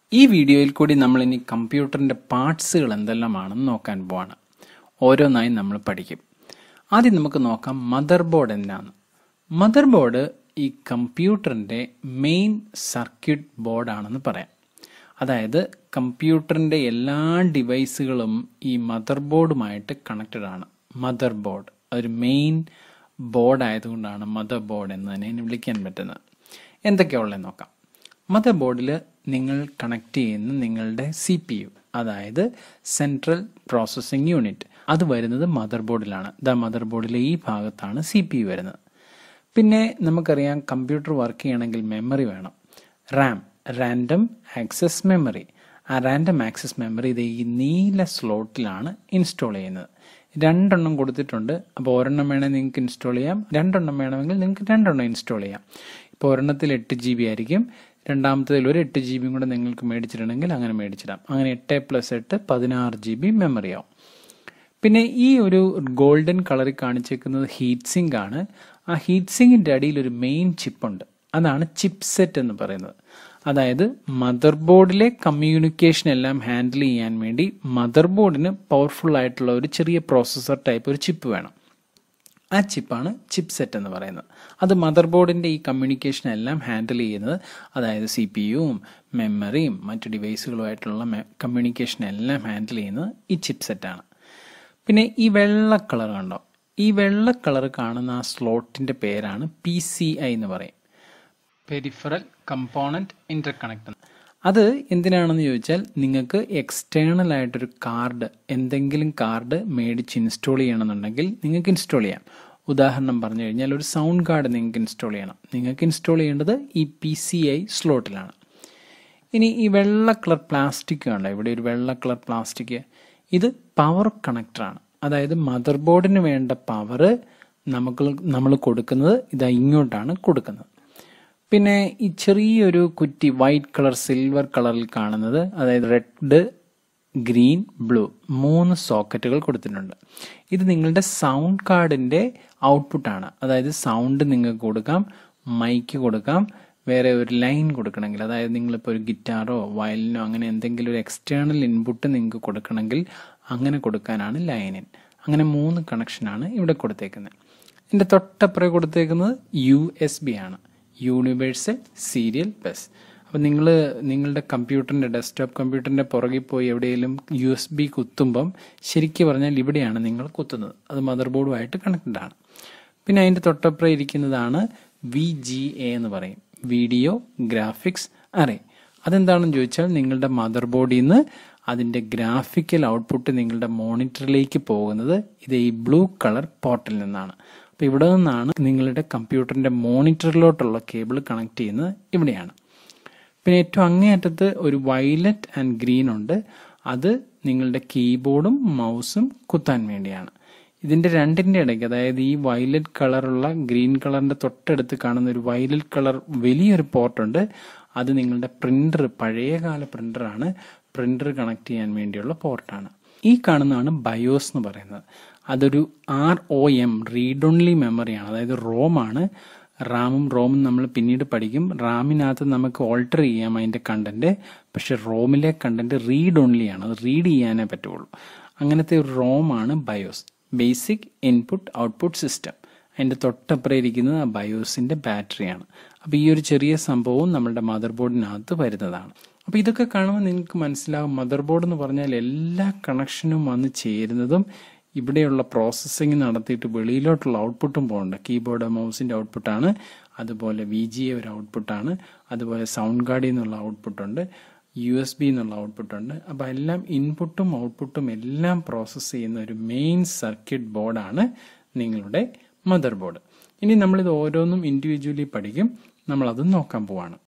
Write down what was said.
ഈ വീഡിയോയിൽ കൂടി നമ്മൾ ഇനി കമ്പ്യൂട്ടറിൻ്റെ പാർട്സുകൾ എന്തെല്ലാമാണെന്ന് നോക്കാൻ പോവാണ് ഓരോന്നായി നമ്മൾ പഠിക്കും ആദ്യം നമുക്ക് നോക്കാം മദർ ബോർഡ് എന്താണ് മദർ ബോർഡ് ഈ കമ്പ്യൂട്ടറിൻ്റെ മെയിൻ സർക്യൂട്ട് ബോർഡാണെന്ന് പറയാം അതായത് കമ്പ്യൂട്ടറിൻ്റെ എല്ലാ ഡിവൈസുകളും ഈ മദർ ബോർഡുമായിട്ട് കണക്റ്റഡ് ആണ് മദർ ബോർഡ് ഒരു മെയിൻ ബോർഡ് ആയതുകൊണ്ടാണ് മദർ ബോർഡ് എന്ന് തന്നെ ഇതിനെ വിളിക്കാൻ പറ്റുന്നത് എന്തൊക്കെയുള്ളത് നോക്കാം മദർ ബോർഡിൽ നിങ്ങൾ കണക്ട് ചെയ്യുന്ന നിങ്ങളുടെ സി പി യു അതായത് സെൻട്രൽ പ്രോസസ്സിംഗ് യൂണിറ്റ് അത് വരുന്നത് മദർ ബോർഡിലാണ് ദ മദർ ബോർഡിലെ ഈ ഭാഗത്താണ് സി പി യു വരുന്നത് പിന്നെ നമുക്കറിയാം കമ്പ്യൂട്ടർ വർക്ക് ചെയ്യണമെങ്കിൽ മെമ്മറി വേണം റാം റാൻഡം ആക്സസ് മെമ്മറി ആ റാൻഡം ആക്സസ് മെമ്മറി ഇത് ഈ നീല സ്ലോട്ടിലാണ് ഇൻസ്റ്റാൾ ചെയ്യുന്നത് രണ്ടെണ്ണം കൊടുത്തിട്ടുണ്ട് അപ്പോൾ ഒരെണ്ണം വേണമെങ്കിൽ നിങ്ങൾക്ക് ഇൻസ്റ്റാൾ ചെയ്യാം രണ്ടെണ്ണം വേണമെങ്കിൽ നിങ്ങൾക്ക് രണ്ടെണ്ണം ഇൻസ്റ്റാൾ ചെയ്യാം ഇപ്പോൾ ഒരെണ്ണത്തിൽ എട്ട് ജി ബി ആയിരിക്കും രണ്ടാമത്തേതിൽ ഒരു എട്ട് ജി ബിയും കൂടെ നിങ്ങൾക്ക് മേടിച്ചിട്ടുണ്ടെങ്കിൽ അങ്ങനെ മേടിച്ചിടാം അങ്ങനെ എട്ട് പ്ലസ് എട്ട് പതിനാറ് ജി ബി മെമ്മറി ആവും പിന്നെ ഈ ഒരു ഗോൾഡൻ കളറിൽ കാണിച്ചേക്കുന്നത് ഹീറ്റ് സിങ്ക് ആണ് ആ ഹീറ്റ് സിങ്കിൻ്റെ അടിയിൽ ഒരു മെയിൻ ചിപ്പുണ്ട് അതാണ് ചിപ്പ് സെറ്റ് എന്ന് പറയുന്നത് അതായത് മദർ ബോർഡിലെ കമ്മ്യൂണിക്കേഷൻ എല്ലാം ഹാൻഡിൽ ചെയ്യാൻ വേണ്ടി മദർ ബോർഡിന് പവർഫുൾ ആയിട്ടുള്ള ഒരു ചെറിയ പ്രോസസ്സർ ടൈപ്പ് ഒരു ചിപ്പ് വേണം ആ ചിപ്പാണ് ചിപ്പ് സെറ്റ് എന്ന് പറയുന്നത് അത് മദർ ബോർഡിൻ്റെ ഈ കമ്മ്യൂണിക്കേഷൻ എല്ലാം ഹാൻഡിൽ ചെയ്യുന്നത് അതായത് സി പി യുവും മെമ്മറിയും മറ്റ് ഡിവൈസുകളുമായിട്ടുള്ള കമ്മ്യൂണിക്കേഷൻ എല്ലാം ഹാൻഡിൽ ചെയ്യുന്നത് ഈ ചിപ്പ് സെറ്റാണ് പിന്നെ ഈ വെള്ള കളർ കണ്ടോ ഈ വെള്ള കളർ കാണുന്ന ആ സ്ലോട്ടിൻ്റെ പേരാണ് പി സി ഐ എന്ന് പറയും പെരിഫറൽ കമ്പോണൻറ്റ് ഇൻ്റർകണക്ട് അത് എന്തിനാണെന്ന് ചോദിച്ചാൽ നിങ്ങൾക്ക് എക്സ്റ്റേണൽ ആയിട്ടൊരു കാർഡ് എന്തെങ്കിലും കാർഡ് മേടിച്ച് ഇൻസ്റ്റാൾ ചെയ്യണമെന്നുണ്ടെങ്കിൽ നിങ്ങൾക്ക് ഇൻസ്റ്റാൾ ചെയ്യാം ഉദാഹരണം പറഞ്ഞു കഴിഞ്ഞാൽ ഒരു സൗണ്ട് കാർഡ് നിങ്ങൾക്ക് ഇൻസ്റ്റാൾ ചെയ്യണം നിങ്ങൾക്ക് ഇൻസ്റ്റാൾ ചെയ്യേണ്ടത് ഈ പി സി ഐ സ്ലോട്ടിലാണ് ഇനി ഈ വെള്ള കളർ പ്ലാസ്റ്റിക് കണ്ടോ ഇവിടെ ഒരു വെള്ള കളർ പ്ലാസ്റ്റിക് ഇത് പവർ കണക്ടറാണ് അതായത് മദർ ബോർഡിന് വേണ്ട പവർ നമുക്ക് നമ്മൾ കൊടുക്കുന്നത് ഇതാ ഇങ്ങോട്ടാണ് കൊടുക്കുന്നത് പിന്നെ ഈ ചെറിയൊരു കുറ്റി വൈറ്റ് കളർ സിൽവർ കളറിൽ കാണുന്നത് അതായത് റെഡ് ഗ്രീൻ ബ്ലൂ മൂന്ന് സോക്കറ്റുകൾ കൊടുത്തിട്ടുണ്ട് ഇത് നിങ്ങളുടെ സൗണ്ട് കാർഡിൻ്റെ ഔട്ട്പുട്ടാണ് അതായത് സൗണ്ട് നിങ്ങൾക്ക് കൊടുക്കാം മൈക്ക് കൊടുക്കാം വേറെ ഒരു ലൈൻ കൊടുക്കണമെങ്കിൽ അതായത് നിങ്ങളിപ്പോൾ ഒരു ഗിറ്റാറോ വയലിനോ അങ്ങനെ എന്തെങ്കിലും ഒരു എക്സ്റ്റേണൽ ഇൻപുട്ട് നിങ്ങൾക്ക് കൊടുക്കണമെങ്കിൽ അങ്ങനെ കൊടുക്കാനാണ് ലൈനിൻ അങ്ങനെ മൂന്ന് കണക്ഷനാണ് ഇവിടെ കൊടുത്തേക്കുന്നത് ഇതിൻ്റെ തൊട്ടപ്പുറം കൊടുത്തേക്കുന്നത് യു എസ് ബി ആണ് യൂണിവേഴ്സൽ സീരിയൽ ബസ് അപ്പോൾ നിങ്ങൾ നിങ്ങളുടെ കമ്പ്യൂട്ടറിൻ്റെ ഡെസ്ക്ടോപ്പ് കമ്പ്യൂട്ടറിൻ്റെ പുറകിൽ പോയി എവിടെയെങ്കിലും യു എസ് ബി കുത്തുമ്പം ശരിക്കും പറഞ്ഞാൽ ഇവിടെയാണ് നിങ്ങൾ കുത്തുന്നത് അത് മദർ ബോർഡുമായിട്ട് കണക്റ്റഡ് ആണ് പിന്നെ അതിൻ്റെ തൊട്ടപ്പുറം ഇരിക്കുന്നതാണ് വി ജി എ എന്ന് പറയും വീഡിയോ ഗ്രാഫിക്സ് അറേ അതെന്താണെന്ന് ചോദിച്ചാൽ നിങ്ങളുടെ മദർ ബോർഡിൽ നിന്ന് അതിൻ്റെ ഗ്രാഫിക്കൽ ഔട്ട്പുട്ട് നിങ്ങളുടെ മോണിറ്ററിലേക്ക് പോകുന്നത് ഇത് ഈ ബ്ലൂ കളർ പോർട്ടിൽ നിന്നാണ് അപ്പോൾ ഇവിടെ നിന്നാണ് നിങ്ങളുടെ കമ്പ്യൂട്ടറിൻ്റെ മോണിറ്ററിലോട്ടുള്ള കേബിൾ കണക്ട് ചെയ്യുന്നത് ഇവിടെയാണ് പിന്നെ ഏറ്റവും അങ്ങേയറ്റത്ത് ഒരു വയലറ്റ് ആൻഡ് ഗ്രീൻ ഉണ്ട് അത് നിങ്ങളുടെ കീബോർഡും മൗസും കുത്താൻ വേണ്ടിയാണ് ഇതിൻ്റെ രണ്ടിൻ്റെ ഇടയ്ക്ക് അതായത് ഈ വയലറ്റ് കളറുള്ള ഗ്രീൻ കളറിൻ്റെ തൊട്ടടുത്ത് കാണുന്ന ഒരു വയലറ്റ് കളർ വലിയൊരു പോർട്ടുണ്ട് അത് നിങ്ങളുടെ പ്രിൻ്റർ പഴയകാല പ്രിൻ്ററാണ് പ്രിൻ്റർ കണക്ട് ചെയ്യാൻ വേണ്ടിയുള്ള പോർട്ടാണ് ഈ കാണുന്നതാണ് ബയോസ് എന്ന് പറയുന്നത് അതൊരു R O M read only മെമ്മറിയാണ് അതായത് റോമാണ് റാമും റോമും നമ്മൾ പിന്നീട് പഠിക്കും റാമിനകത്ത് നമുക്ക് ഓൾട്ടർ ചെയ്യാം അതിൻ്റെ കണ്ടന്റ് പക്ഷെ റോമിലെ കണ്ടന്റ് റീഡ് ഓൺലിയാണ് അത് റീഡ് ചെയ്യാനേ പറ്റുള്ളൂ അങ്ങനത്തെ ഒരു റോമാണ് BIOS basic input output system അതിൻ്റെ തൊട്ടപ്പുറം ഇരിക്കുന്നത് ആ ബയോസിൻ്റെ ബാറ്ററിയാണ് അപ്പോൾ ഈ ഒരു ചെറിയ സംഭവവും നമ്മളുടെ മദർ ബോർഡിനകത്ത് വരുന്നതാണ് അപ്പോൾ ഇതൊക്കെ കാണുമ്പോൾ നിങ്ങൾക്ക് മനസ്സിലാവും മദർ ബോർഡ് എന്ന് പറഞ്ഞാൽ എല്ലാ കണക്ഷനും വന്ന് ചേരുന്നതും ഇവിടെയുള്ള പ്രോസസ്സിങ് നടത്തിയിട്ട് വെളിയിലോട്ടുള്ള ഔട്ട്പുട്ടും പോകണ്ട കീബോർഡ് മൗസിൻ്റെ ഔട്ട്പുട്ടാണ് അതുപോലെ വി ജി എ ഒരു ഔട്ട്പുട്ടാണ് അതുപോലെ സൗണ്ട് ഗാർഡിൽ നിന്നുള്ള ഔട്ട്പുട്ടുണ്ട് യു എസ് ബി എന്നുള്ള ഔട്ട്പുട്ടുണ്ട് അപ്പോൾ എല്ലാം ഇൻപുട്ടും ഔട്ട്പുട്ടും എല്ലാം പ്രോസസ്സ് ചെയ്യുന്ന ഒരു മെയിൻ സർക്യൂട്ട് ബോർഡാണ് നിങ്ങളുടെ മദർ ബോർഡ് ഇനി നമ്മളിത് ഓരോന്നും ഇൻഡിവിജ്വലി പഠിക്കും നമ്മളത് നോക്കാൻ പോവാണ്